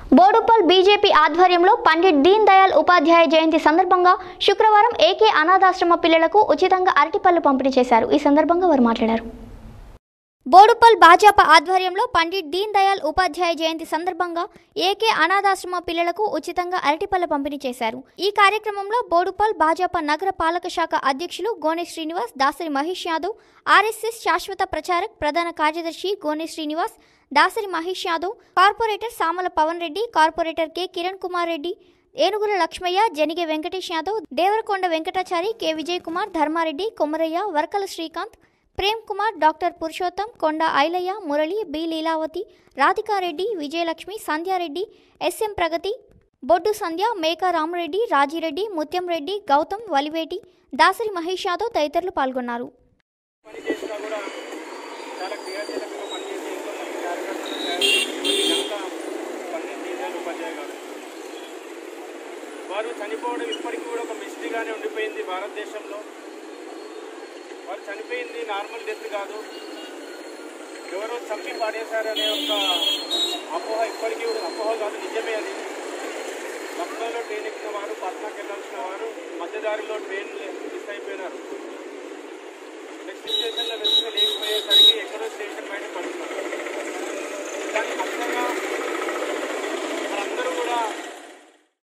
Boduppal BJP ఆధ్వర్యంలో పండిట్ దీన్ దయాళ్ ఉపాధ్యాయ జయంతి సందర్భంగా శుక్రవారం ఏకే అనాథాశ్రమ పిల్లలకు ఉచితంగా అరటిపళ్ళు పంపిణీ చేశారు ఈ సందర్భంగా వారు మాట్లాడారు బోడుపల్ భాజపా ఆధ్వర్యంలో పండిట్ దీన్ దయాళ్ ఉపాధ్యాయ జయంతి సందర్భంగా ఏకే అనాథాశ్రమ పిల్లలకు ఉచితంగా అరటిపళ్ళ పంపిణీ చేశారు ఈ కార్యక్రమంలో బోడుపల్ భాజపా నగర పాలక శాఖ అధ్యక్షులు గోనె శ్రీనివాస్ దాసరి మహేష్ యాదవ్ ఆర్ఎస్ఎస్ శాశ్వత ప్రచారక్ ప్రధాన కార్యదర్శి Gone Srinivas Dasari Mahesh Yadav corporator Samala Pavan Reddy corporator K Kiran Kumar Reddy Enugula Lakshmaiah Janige Venkatesh Yadav Devarakonda Venkatachari K Vijay Kumar Dharma Reddy Komaraiah Varkala Srikanth Prem Kumar doctor Purushottam Konda Ilaiah Murali B Leelavathi Radhika Reddy Vijayalakshmi Sandhya Reddy SM Pragathi Boddu Sandhya Meka Rama Reddy Raji Reddy Mutyam Reddy Gautam Valiveti Dasari Mahesh Yadav తదితరులు పాల్గొన్నారు పని చేసినా కూడా చాలా క్రియాశీలకంగా పనిచేసి ఎంతో మంది కార్యకర్తలను తయారు చేసినటువంటి ఘనత పండిట్ దీనదయాళ్ ఉపాధ్యాయ గారు వారు చనిపోవడం ఇప్పటికీ కూడా ఒక మిస్టరీగానే ఉండిపోయింది భారతదేశంలో వారు చనిపోయింది నార్మల్ డెత్ కాదు ఎవరో చంపి పాడేశారనే ఒక అపోహ ఇప్పటికీ కూడా అపోహ కాదు నిజమే అది లక్నోలో ట్రైన్ ఎక్కిన వారు పట్నాకి వెళ్ళాల్సిన వారు మధ్యదారిలో ట్రైన్ మిస్ అయిపోయినారు నెక్స్ట్ స్టేషన్లో వెళ్తే